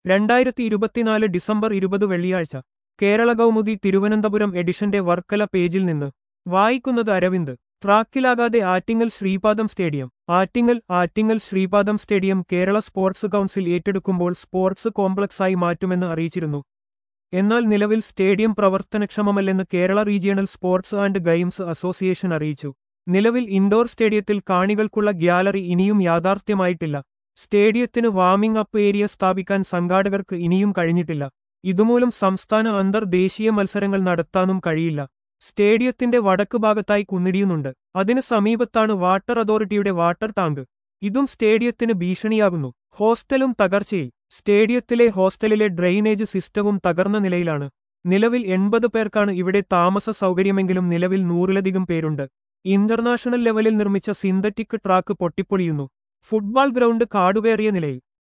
രണ്ടായിരത്തി ഇരുപത്തിനാല് ഡിസംബർ ഇരുപത് വെള്ളിയാഴ്ച കേരള കൗമുദി തിരുവനന്തപുരം എഡിഷന്റെ വർക്കല പേജിൽ നിന്ന് വായിക്കുന്നത് അരവിന്ദ് ട്രാക്കിലാകാതെ Attingal Sreepadam stadium Attingal Attingal Sreepadam stadium Kerala sports council ഏറ്റെടുക്കുമ്പോൾ സ്പോർട്സ് കോംപ്ലക്സായി മാറ്റുമെന്ന് അറിയിച്ചിരുന്നു എന്നാൽ നിലവിൽ സ്റ്റേഡിയം പ്രവർത്തനക്ഷമമല്ലെന്ന് Kerala regional sports and games association അറിയിച്ചു നിലവിൽ ഇൻഡോർ സ്റ്റേഡിയത്തിൽ കാണികൾക്കുള്ള ഗ്യാലറി ഇനിയും യാഥാർത്ഥ്യമായിട്ടില്ല സ്റ്റേഡിയത്തിന് വാമിംഗ് അപ്പ് ഏരിയ സ്ഥാപിക്കാൻ സംഘാടകർക്ക് ഇനിയും കഴിഞ്ഞിട്ടില്ല ഇതുമൂലം സംസ്ഥാന അന്തർദേശീയ മത്സരങ്ങൾ നടത്താനും കഴിയില്ല സ്റ്റേഡിയത്തിന്റെ വടക്ക് ഭാഗത്തായി കുന്നിടിയുന്നുണ്ട് അതിന് സമീപത്താണ് വാട്ടർ അതോറിറ്റിയുടെ വാട്ടർ ടാങ്ക് ഇതും സ്റ്റേഡിയത്തിന് ഭീഷണിയാകുന്നു ഹോസ്റ്റലും തകർച്ചയിൽ സ്റ്റേഡിയത്തിലെ ഹോസ്റ്റലിലെ ഡ്രെയിനേജ് സിസ്റ്റവും തകർന്ന നിലയിലാണ് നിലവിൽ എൺപത് പേർക്കാണ് ഇവിടെ താമസ സൗകര്യമെങ്കിലും നിലവിൽ നൂറിലധികം പേരുണ്ട് ഇന്റർനാഷണൽ ലെവലിൽ നിർമ്മിച്ച സിന്തറ്റിക് ട്രാക്ക് പൊട്ടിപ്പൊളിയുന്നു ഫുട്ബോൾ ഗ്രൗണ്ട് കാടുകയറിയ നിലയിൽ